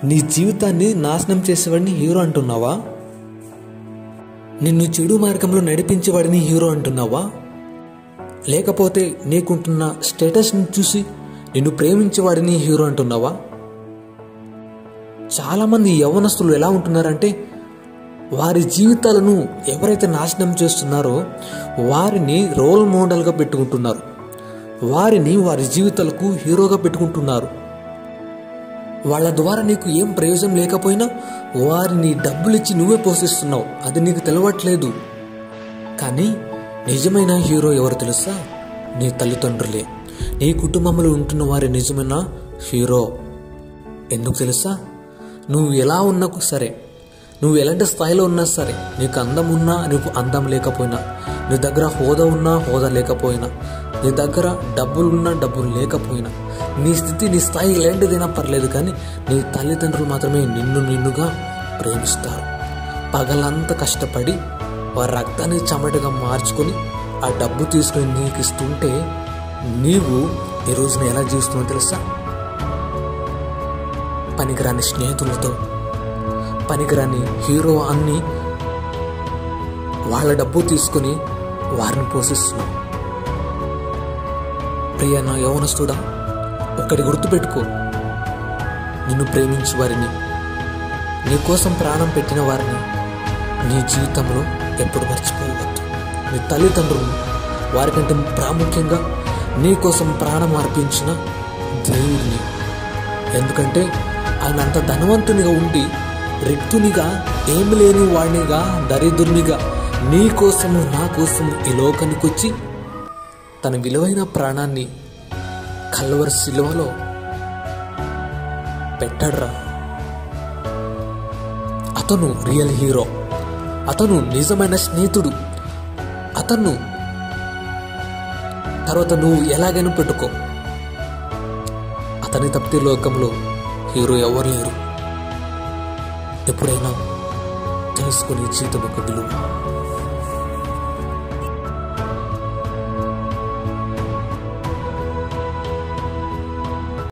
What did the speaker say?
నీ జీవితాన్ని నాశనం చేసేవాడిని హీరో అంటున్నావా నిన్ను చెడు మార్గంలో నడిపించేవాడిని హీరో అంటున్నావా లేకపోతే నీకుంటున్న స్టేటస్ని చూసి నిన్ను ప్రేమించేవాడిని హీరో అంటున్నావా చాలామంది యవనస్తులు ఎలా ఉంటున్నారంటే వారి జీవితాలను ఎవరైతే నాశనం చేస్తున్నారో వారిని రోల్ మోడల్గా పెట్టుకుంటున్నారు వారిని వారి జీవితాలకు హీరోగా పెట్టుకుంటున్నారు వాళ్ళ ద్వారా నీకు ఏం ప్రయోజనం లేకపోయినా వారిని డబ్బులు ఇచ్చి నువ్వే పోషిస్తున్నావు అది నీకు తెలవట్లేదు కానీ నిజమైన హీరో ఎవరు తెలుసా నీ తల్లిదండ్రులే నీ కుటుంబంలో ఉంటున్న వారి నిజమైన హీరో ఎందుకు తెలుసా నువ్వు ఎలా ఉన్నా సరే నువ్వు ఎలాంటి స్థాయిలో ఉన్నా సరే నీకు అందం ఉన్నా నీకు అందం లేకపోయినా నీ దగ్గర హోదా ఉన్నా హోదా లేకపోయినా నీ దగ్గర డబ్బులున్నా డబ్బులు లేకపోయినా నీ స్థితి నీ స్థాయి ఎలాంటిదైనా పర్లేదు కానీ నీ తల్లిదండ్రులు మాత్రమే నిన్ను నిన్నుగా ప్రేమిస్తారు పగలంతా కష్టపడి వారి రక్తాన్ని చెమటగా మార్చుకొని ఆ డబ్బు తీసుకొని నీకు ఇస్తుంటే నీవు ఈ రోజున ఎలా జీవిస్తున్నావు తెలుసా పనికిరాని స్నేహితులతో పనికిరాని హీరో అన్ని వాళ్ళ డబ్బు తీసుకొని వారిని పోషిస్తున్నాం ప్రియ నా యవనస్తుడా ఒక్కడి గుర్తుపెట్టుకో నిన్ను ప్రేమించే వారిని నీ కోసం ప్రాణం పెట్టిన వారిని నీ జీవితంలో ఎప్పుడు మర్చిపోవద్దు నీ తల్లిదండ్రులు వారికంటే ప్రాముఖ్యంగా నీ కోసం ప్రాణం అర్పించిన దేవుడిని ఎందుకంటే ఆయన అంత ధనవంతునిగా ఉండి రిక్తునిగా ఏమి లేని వాడినిగా దరిద్రునిగా నీ కోసము నా కోసము ఈ లోకానికి వచ్చి తన విలువైన ప్రాణాన్ని కల్వర్ శిలువలో పెట్టడ్రా అతను రియల్ హీరో అతను నిజమైన స్నేహితుడు అతను తర్వాత నువ్వు ఎలాగైనా పెట్టుకో అతని తప్పితే లోకంలో హీరో ఎవరు లేరు ఎప్పుడైనా తెలుసుకుని జీవితం యొక్క విలువ